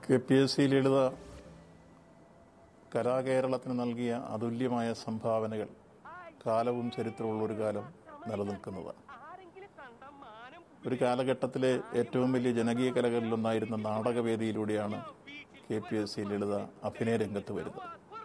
K P S C Lalitha കലാകേരളത്തിന് നൽകിയ അതുല്യമായ സംഭാവനകൾ കാലവും ചരിത്രമുള്ള ഒരു കാലം നിലനിൽക്കുന്നതാണ് ഒരു കാലഘട്ടത്തിലെ ഏറ്റവും വലിയ ജനകീയ കലകളിലൊന്നായിരുന്ന നാടകവേദിയിലൂടെയാണ് K P S C Lalitha അഭിനയ രംഗത്ത് വരുന്നത്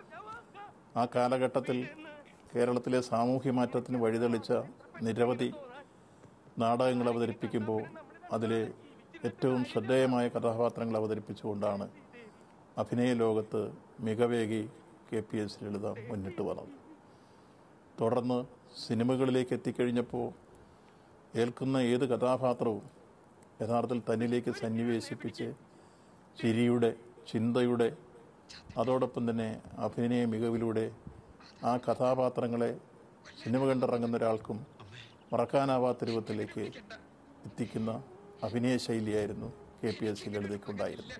ആ കാലഘട്ടത്തിൽ കേരളത്തിലെ സാമൂഹ്യ മാറ്റത്തിന് വഴിതെളിച്ച നിരവധി നാടകങ്ങൾ അവതരിപ്പിക്കുമ്പോൾ അതിലെ ഏറ്റവും ശ്രദ്ധേയമായ കഥാപാത്രങ്ങൾ അവതരിപ്പിച്ചുകൊണ്ടാണ് അഭിനയ ലോകത്ത് മികവേകി കെ പി എസ് ലളിത മുന്നിട്ട് വന്നത് തുടർന്ന് സിനിമകളിലേക്ക് എത്തിക്കഴിഞ്ഞപ്പോൾ ഏൽക്കുന്ന ഏത് കഥാപാത്രവും യഥാർത്ഥത്തിൽ തന്നിലേക്ക് സന്നിവേശിപ്പിച്ച് ചിരിയുടെ ചിന്തയുടെ അതോടൊപ്പം തന്നെ അഭിനയ മികവിലൂടെ ആ കഥാപാത്രങ്ങളെ സിനിമ കണ്ടിറങ്ങുന്ന ഒരാൾക്കും മറക്കാനാവാത്ത രൂപത്തിലേക്ക് എത്തിക്കുന്ന അഭിനയ ശൈലിയായിരുന്നു കെ പി എസ് സി ലളിതയ്ക്കുണ്ടായിരുന്നത്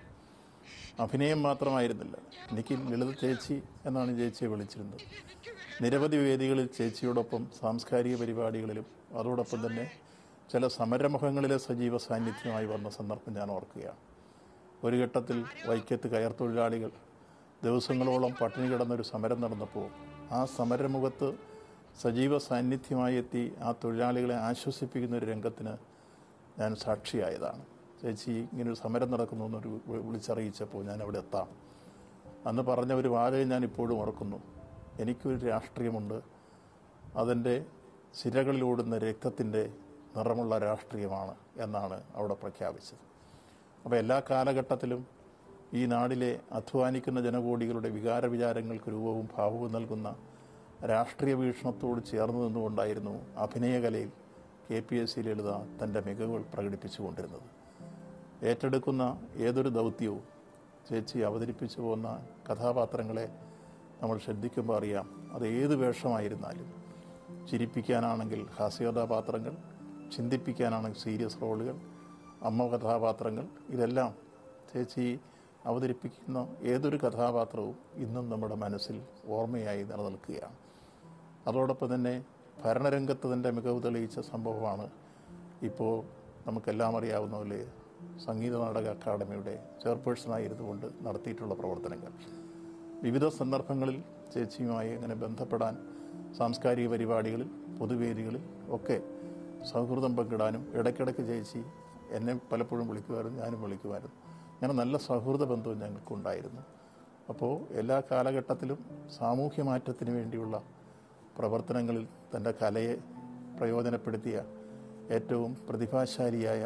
അഭിനയം മാത്രമായിരുന്നില്ല എനിക്ക് ലളിത ചേച്ചി എന്നാണ് ചേച്ചിയെ വിളിച്ചിരുന്നത് നിരവധി വേദികളിൽ ചേച്ചിയോടൊപ്പം സാംസ്കാരിക പരിപാടികളിലും അതോടൊപ്പം തന്നെ ചില സമരമുഖങ്ങളിലെ സജീവ സാന്നിധ്യമായി വന്ന സന്ദർഭം ഞാൻ ഓർക്കുകയാണ് ഒരു ഘട്ടത്തിൽ വൈക്കത്ത് കയർ തൊഴിലാളികൾ ദിവസങ്ങളോളം പട്ടിണി കിടന്നൊരു സമരം നടന്നപ്പോൾ ആ സമരമുഖത്ത് സജീവ സാന്നിധ്യമായി എത്തി ആ തൊഴിലാളികളെ ആശ്വസിപ്പിക്കുന്ന ഒരു രംഗത്തിന് ഞാൻ സാക്ഷിയായതാണ് ചേച്ചി ഇങ്ങനൊരു സമരം നടക്കുന്നു എന്നൊരു വി- വിളിച്ചറിയിച്ചപ്പോൾ ഞാൻ അവിടെ എത്താം അന്ന് പറഞ്ഞ ഒരു വാചകം ഞാൻ ഇപ്പോഴും ഓർക്കുന്നു എനിക്കൊരു രാഷ്ട്രീയമുണ്ട് അതെൻ്റെ സിരകളിലോടുന്ന രക്തത്തിൻ്റെ നിറമുള്ള രാഷ്ട്രീയമാണ് എന്നാണ് അവിടെ പ്രഖ്യാപിച്ചത് അപ്പോൾ എല്ലാ കാലഘട്ടത്തിലും ഈ നാടിലെ അധ്വാനിക്കുന്ന ജനകോടികളുടെ വികാര വിചാരങ്ങൾക്ക് രൂപവും ഭാവവും നൽകുന്ന രാഷ്ട്രീയ വീക്ഷണത്തോട് ചേർന്ന് നിന്നുകൊണ്ടായിരുന്നു അഭിനയകലയിൽ K P S C Lalitha തൻ്റെ മികവുകൾ പ്രകടിപ്പിച്ചുകൊണ്ടിരുന്നത് ഏറ്റെടുക്കുന്ന ഏതൊരു ദൗത്യവും ചേച്ചി അവതരിപ്പിച്ചു പോകുന്ന കഥാപാത്രങ്ങളെ നമ്മൾ ശ്രദ്ധിക്കുമ്പോൾ അറിയാം അത് ഏത് വേഷമായിരുന്നാലും ചിരിപ്പിക്കാനാണെങ്കിൽ ഹാസ്യകഥാപാത്രങ്ങൾ ചിന്തിപ്പിക്കാനാണെങ്കിൽ സീരിയസ് റോളുകൾ അമ്മ കഥാപാത്രങ്ങൾ ഇതെല്ലാം ചേച്ചി അവതരിപ്പിക്കുന്ന ഏതൊരു കഥാപാത്രവും ഇന്നും നമ്മുടെ മനസ്സിൽ ഓർമ്മയായി നിലനിൽക്കുകയാണ് അതോടൊപ്പം തന്നെ ഭരണരംഗത്ത് തൻ്റെ മികവ് തെളിയിച്ച സംഭവമാണ് ഇപ്പോൾ നമുക്കെല്ലാം അറിയാവുന്ന പോലെ സംഗീത നാടക അക്കാദമിയുടെ ചെയർപേഴ്സണായിരുന്നുകൊണ്ട് നടത്തിയിട്ടുള്ള പ്രവർത്തനങ്ങൾ വിവിധ സന്ദർഭങ്ങളിൽ ചേച്ചിയുമായി അങ്ങനെ ബന്ധപ്പെടാൻ സാംസ്കാരിക പരിപാടികളിൽ പൊതുവേദികളിൽ ഒക്കെ സൗഹൃദം പങ്കിടാനും ഇടയ്ക്കിടയ്ക്ക് ചേച്ചി എന്നെ പലപ്പോഴും വിളിക്കുമായിരുന്നു ഞാനും വിളിക്കുമായിരുന്നു അങ്ങനെ നല്ല സൗഹൃദ ബന്ധവും ഞങ്ങൾക്കുണ്ടായിരുന്നു അപ്പോൾ എല്ലാ കാലഘട്ടത്തിലും സാമൂഹ്യ മാറ്റത്തിന് വേണ്ടിയുള്ള പ്രവർത്തനങ്ങളിൽ തൻ്റെ കലയെ പ്രയോജനപ്പെടുത്തിയ ഏറ്റവും പ്രതിഭാശാലിയായ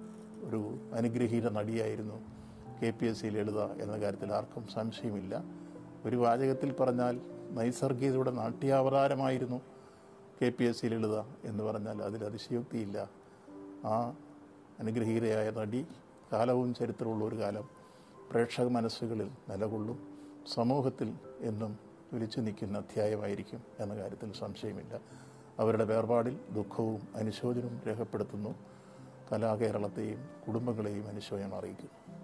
ഒരു അനുഗ്രഹീത നടിയായിരുന്നു K P S C Lalitha എന്ന കാര്യത്തിൽ ആർക്കും സംശയമില്ല ഒരു വാചകത്തിൽ പറഞ്ഞാൽ നൈസർഗികതയുടെ നാട്യാവതാരമായിരുന്നു K P S C Lalitha എന്ന് പറഞ്ഞാൽ അതിൽ അതിശയോക്തിയില്ല ആ അനുഗ്രഹീതയായ നടി കാലവും ചരിത്രമുള്ള ഒരു കാലം പ്രേക്ഷക മനസ്സുകളിൽ നിലകൊള്ളും സമൂഹത്തിൽ എന്നും വിളിച്ചു നിൽക്കുന്ന അധ്യായമായിരിക്കും എന്ന കാര്യത്തിൽ സംശയമില്ല അവരുടെ വേർപാടിൽ ദുഃഖവും അനുശോചനവും രേഖപ്പെടുത്തുന്നു കലാകേരളത്തെയും കുടുംബങ്ങളെയും അനുശോചനം അറിയിക്കുന്നു